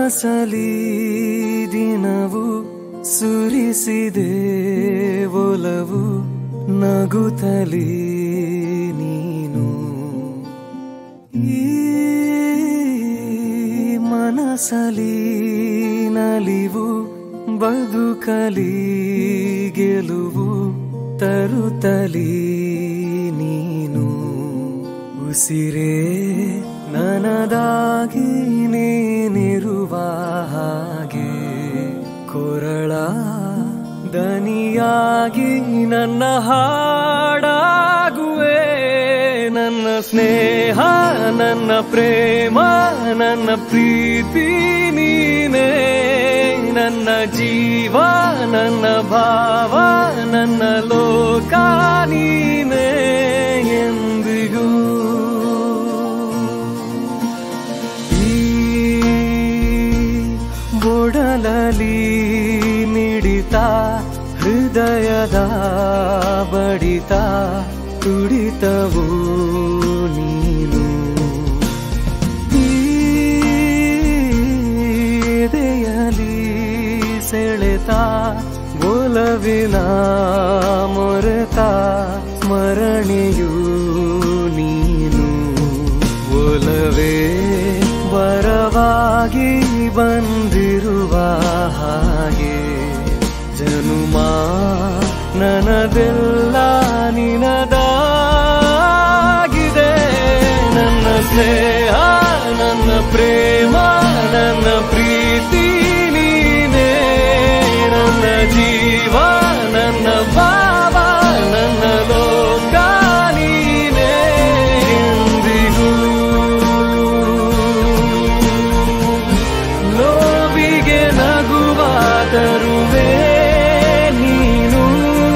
ಮನಸಲಿ ದಿನವು ಸುರಿಸಿದೆ ಒಲವು ನಗುತ್ತಲೇ ನೀನು ಈ ಮನಸಲಿ ನಲಿವು ಬದುಕಲಿ ಗೆಲುವು ತರುತ್ತಲೀ ನೀನು ಉಸಿರೇ ನನದಾಗಿ ನೀನಿರುವ ಹಾಗೆ ಕೊರಳ ದನಿಯಾಗಿ ನನ್ನ ಹಾಡಾಗುವೆ ನನ್ನ ಸ್ನೇಹ ನನ್ನ ಪ್ರೇಮ ನನ್ನ ಪ್ರೀತಿ ನೀನೇ ನನ್ನ ಜೀವ ನನ್ನ ಭಾವ ನನ್ನ ಲೋಕ ನೀನೇ ಎಂದಿಗೂ ಈ ಬೊಡಲಲಿ ಮಿಡಿತ ಹೃದಯದ ಬಡಿತ ತುಡಿತವು ನೀನು ಈ ಎದೆಯಲಿ ಸೆಳೆತ ಒಲವಿನ ಮೊರೆತ ಸ್ಮರಣೆಯು ನೀನು ಒಲವೇ ಬರವಾಗಿ ಬಂದಿರುವ ಹಾಗೆ ಜನುಮ ನನದೆಲ್ಲ ನಿನದಾಗಿದೆ ನನ್ನ ಸ್ನೇಹ ನನ್ನ ಪ್ರೇಮ ನನ್ನ ಪ್ರೀತಿ ನೀನೇ ನನ್ನ ಜೀವ ನನ್ನ ಭಾವ ನನ್ನ ಲೋಕ ನೀನೇ ಎಂದಿಗೂ ನೋವಿಗೆ ನಗುವ ತರುವೆ ನೀನು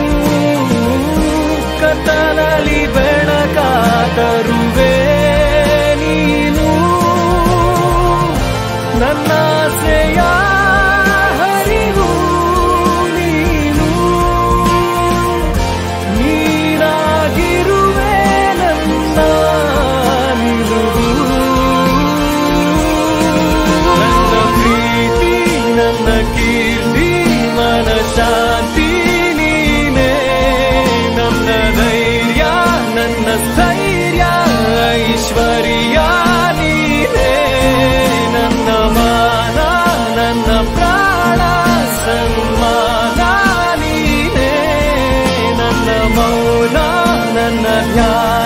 ಕತ್ತಲಲ್ಲಿ ಬೆಳಕ ತರುವೆ ನೀನು ನನ್ನ ಆಸೆಯ ಹರಿವು ನೀನು ನೀರಾಗಿರುವೆ ನನ್ನ ನಿಲುವು ನನ್ನ ಪ್ರೀತಿ ನನ್ನ ಕೀರ್ತಿ ಮನ ಶಾಂತಿ ನೀನೇ ನನ್ನ ಧೈರ್ಯ ನನ್ನ ಸ್ಥೈರ್ಯ ಐಶ್ವರ್ಯ ನೀನೇ ನನ್ನ ಮಾನ ನನ್ನ ಪ್ರಾಣ ಸನ್ಮಾನ ನೀನೇ ನನ್ನ ಮೌನ ನನ್ನ ಧ್ಯಾನ